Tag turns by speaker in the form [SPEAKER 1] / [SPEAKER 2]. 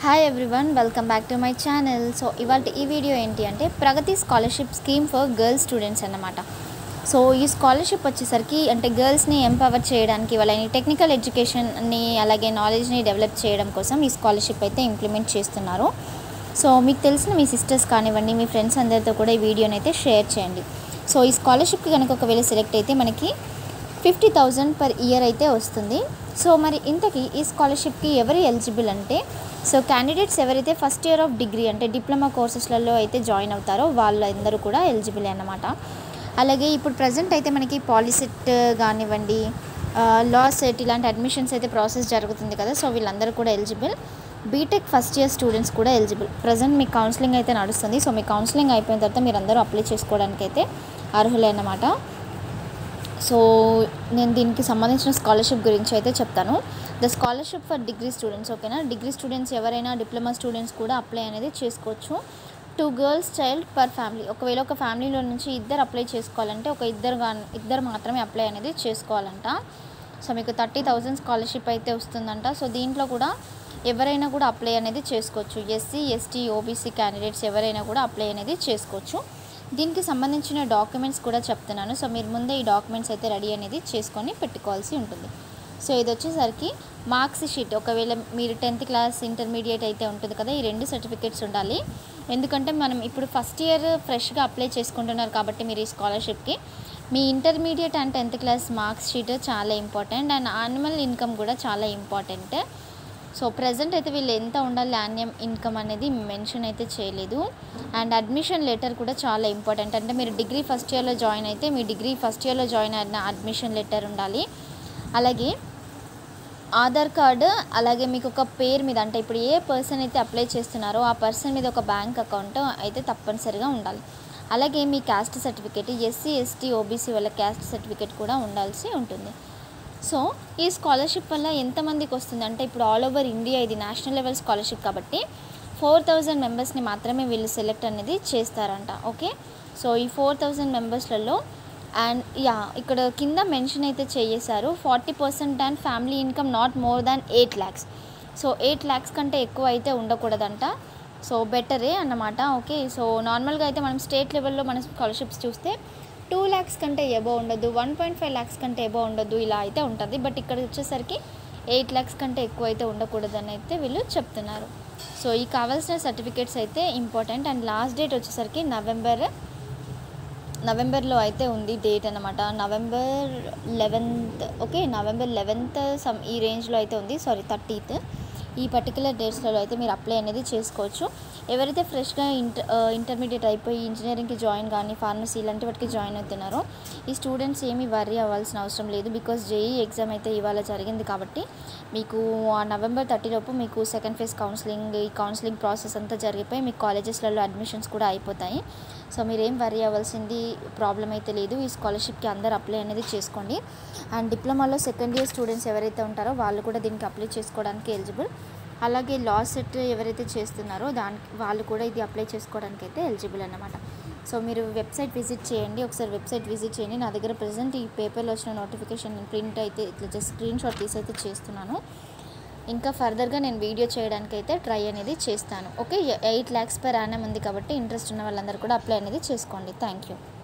[SPEAKER 1] hi everyone welcome back to my channel so ఇవాళ ఈ video ఏంటి అంటే Pragati scholarship scheme for girls students అన్నమాట సో ఈ స్కాలర్షిప్ వచ్చేసరికి అంటే గర్ల్స్ని ఎంపవర్ చేయడానికి వాళ్ళని టెక్నికల్ ఎడ్యుకేషన్ని అలాగే నాలెడ్జ్ని డెవలప్ చేయడం కోసం ఈ స్కాలర్షిప్ అయితే ఇంప్లిమెంట్ చేస్తున్నారు సో మీకు తెలిసిన మీ సిస్టర్స్ కానివ్వండి మీ ఫ్రెండ్స్ అందరితో కూడా ఈ వీడియోని అయితే షేర్ చేయండి సో ఈ స్కాలర్షిప్కి కనుక ఒకవేళ సెలెక్ట్ అయితే మనకి ఫిఫ్టీ థౌజండ్ పర్ ఇయర్ అయితే వస్తుంది సో మరి ఇంతకీ ఈ స్కాలర్షిప్కి ఎవరు ఎలిజిబుల్ అంటే సో క్యాండిడేట్స్ ఎవరైతే ఫస్ట్ ఇయర్ ఆఫ్ డిగ్రీ అంటే డిప్లొమా కోర్సెస్లలో అయితే జాయిన్ అవుతారో వాళ్ళందరూ కూడా ఎలిజిబుల్ అన్నమాట అలాగే ఇప్పుడు ప్రజెంట్ అయితే మనకి పాలిసెట్ కానివ్వండి లా సెట్ ఇలాంటి అడ్మిషన్స్ అయితే ప్రాసెస్ జరుగుతుంది కదా సో వీళ్ళందరూ కూడా eligible B Tech first year students కూడా ఎలిజిబుల్ ప్రజెంట్ మీ కౌన్సిలింగ్ అయితే నడుస్తుంది సో మీ కౌన్సిలింగ్ అయిపోయిన తర్వాత మీరు అందరూ అప్లై చేసుకోవడానికి అయితే అర్హులే అన్నమాట సో నేను దీనికి సంబంధించిన స్కాలర్షిప్ గురించి అయితే చెప్తాను the scholarship for degree students ఓకేనా డిగ్రీ స్టూడెంట్స్ ఎవరైనా డిప్లొమా స్టూడెంట్స్ కూడా అప్లై అనేది చేసుకోవచ్చు two girls child per family ఒకవేళ ఒక ఫ్యామిలీలో నుంచి ఇద్దరు అప్లై చేసుకోవాలంటే ఒక ఇద్దరు కానీ ఇద్దరు మాత్రమే అప్లై అనేది చేసుకోవాలంట సో మీకు థర్టీ థౌజండ్ స్కాలర్షిప్ అయితే వస్తుందంట సో దీంట్లో కూడా ఎవరైనా కూడా అప్లై అనేది చేసుకోవచ్చు ఎస్సీ ఎస్టీ ఓబీసీ క్యాండిడేట్స్ ఎవరైనా కూడా అప్లై అనేది చేసుకోవచ్చు దీనికి సంబంధించిన డాక్యుమెంట్స్ కూడా చెప్తున్నాను సో మీరు ముందే ఈ డాక్యుమెంట్స్ అయితే రెడీ అనేది చేసుకొని పెట్టుకోవాల్సి ఉంటుంది సో ఇది వచ్చేసరికి మార్క్స్ షీట్ ఒకవేళ మీరు టెన్త్ క్లాస్ ఇంటర్మీడియట్ అయితే ఉంటుంది కదా ఈ రెండు సర్టిఫికేట్స్ ఉండాలి ఎందుకంటే మనం ఇప్పుడు ఫస్ట్ ఇయర్ ఫ్రెష్గా అప్లై చేసుకుంటున్నారు కాబట్టి మీరు ఈ స్కాలర్షిప్కి మీ intermediate and tenth class marks sheet చాలా ఇంపార్టెంట్ అండ్ యాన్యువల్ ఇన్కమ్ కూడా చాలా ఇంపార్టెంట్ సో ప్రజెంట్ అయితే వీళ్ళు ఎంత ఉండాలి యాన్యం ఇన్కమ్ అనేది మెన్షన్ అయితే చేయలేదు అండ్ అడ్మిషన్ లెటర్ కూడా చాలా ఇంపార్టెంట్ అంటే మీరు డిగ్రీ ఫస్ట్ ఇయర్లో జాయిన్ అయితే మీ డిగ్రీ ఫస్ట్ ఇయర్లో జాయిన్ అయిన అడ్మిషన్ లెటర్ ఉండాలి అలాగే ఆధార్ కార్డు అలాగే మీకు ఒక పేరు మీద అంటే ఇప్పుడు ఏ పర్సన్ అయితే అప్లై చేస్తున్నారో ఆ పర్సన్ మీద ఒక బ్యాంక్ అకౌంట్ అయితే తప్పనిసరిగా ఉండాలి అలాగే మీ caste certificate SC ST OBC వాళ్ళ క్యాస్ట్ సర్టిఫికేట్ కూడా ఉండాల్సి ఉంటుంది సో ఈ స్కాలర్షిప్ వల్ల ఎంతమందికి వస్తుంది అంటే ఇప్పుడు ఆల్ ఓవర్ ఇండియా ఇది నేషనల్ లెవెల్ స్కాలర్షిప్ కాబట్టి ఫోర్ థౌజండ్ మెంబర్స్ని మాత్రమే వీళ్ళు సెలెక్ట్ అనేది చేస్తారంట ఓకే సో ఈ ఫోర్ థౌజండ్ మెంబర్స్లలో అండ్ యా ఇక్కడ కింద మెన్షన్ అయితే చేసేసారు forty percent and family income not more than eight lakhs so eight lakhs కంటే ఎక్కువ అయితే ఉండకూడదంట సో బెటరే అన్నమాట ఓకే సో నార్మల్గా అయితే మనం స్టేట్ లెవెల్లో మన స్కాలర్షిప్స్ చూస్తే టూ ల్యాక్స్ కంటే ఎబో ఉండదు వన్ పాయింట్ ఫైవ్ ల్యాక్స్ కంటే ఎబో ఉండదు ఇలా అయితే ఉంటుంది బట్ ఇక్కడ వచ్చేసరికి ఎయిట్ ల్యాక్స్ కంటే ఎక్కువ అయితే ఉండకూడదని అయితే వీళ్ళు చెప్తున్నారు సో ఈ కావాల్సిన సర్టిఫికేట్స్ అయితే ఇంపార్టెంట్ అండ్ లాస్ట్ డేట్ వచ్చేసరికి నవంబర్ నవంబర్లో అయితే ఉంది డేట్ అనమాట November eleventh okay November eleventh some ఈ రేంజ్లో అయితే ఉంది సారీ థర్టీత్ ఈ పర్టికులర్ డేట్స్లలో అయితే మీరు అప్లై అనేది చేసుకోవచ్చు ఎవరైతే ఫ్రెష్గా ఇంటర్ ఇంటర్మీడియట్ అయిపోయి ఇంజనీరింగ్కి జాయిన్ కానీ ఫార్మసీ ఇలాంటి వాటికి జాయిన్ అవుతున్నారో ఈ స్టూడెంట్స్ ఏమీ వర్రీ అవ్వాల్సిన అవసరం లేదు బికాస్ జేఈ ఎగ్జామ్ అయితే ఇవాళ జరిగింది కాబట్టి మీకు ఆ నవంబర్ థర్టీ లోపు మీకు సెకండ్ ఫేజ్ కౌన్సిలింగ్ ఈ కౌన్సిలింగ్ ప్రాసెస్ అంతా జరిగిపోయి మీకు కాలేజెస్లలో అడ్మిషన్స్ కూడా అయిపోతాయి సో మీరేం వరీ అవ్వాల్సింది ప్రాబ్లం అయితే లేదు ఈ స్కాలర్షిప్కి అందరు అప్లై అనేది చేసుకోండి అండ్ డిప్లొమాలో సెకండ్ ఇయర్ స్టూడెంట్స్ ఎవరైతే ఉంటారో వాళ్ళు కూడా దీనికి అప్లై చేసుకోవడానికి ఎలిజిబుల్ అలాగే లా సెట్ ఎవరైతే చేస్తున్నారో దానికి వాళ్ళు కూడా ఇది అప్లై చేసుకోవడానికి అయితే ఎలిజిబుల్ అన్నమాట సో మీరు వెబ్సైట్ విజిట్ చేయండి ఒకసారి వెబ్సైట్ విజిట్ చేయండి నా దగ్గర ప్రజెంట్ ఈ పేపర్లో వచ్చిన నోటిఫికేషన్ ప్రింట్ అయితే ఇట్లా జస్ట్ స్క్రీన్ షాట్ తీసి అయితే చేస్తున్నాను ఇంకా ఫర్దర్గా నేను వీడియో చేయడానికి అయితే ట్రై అనేది చేస్తాను okay eight lakhs per annum ఉంది కాబట్టి ఇంట్రెస్ట్ ఉన్న వాళ్ళందరూ కూడా అప్లై అనేది చేసుకోండి థ్యాంక్ యూ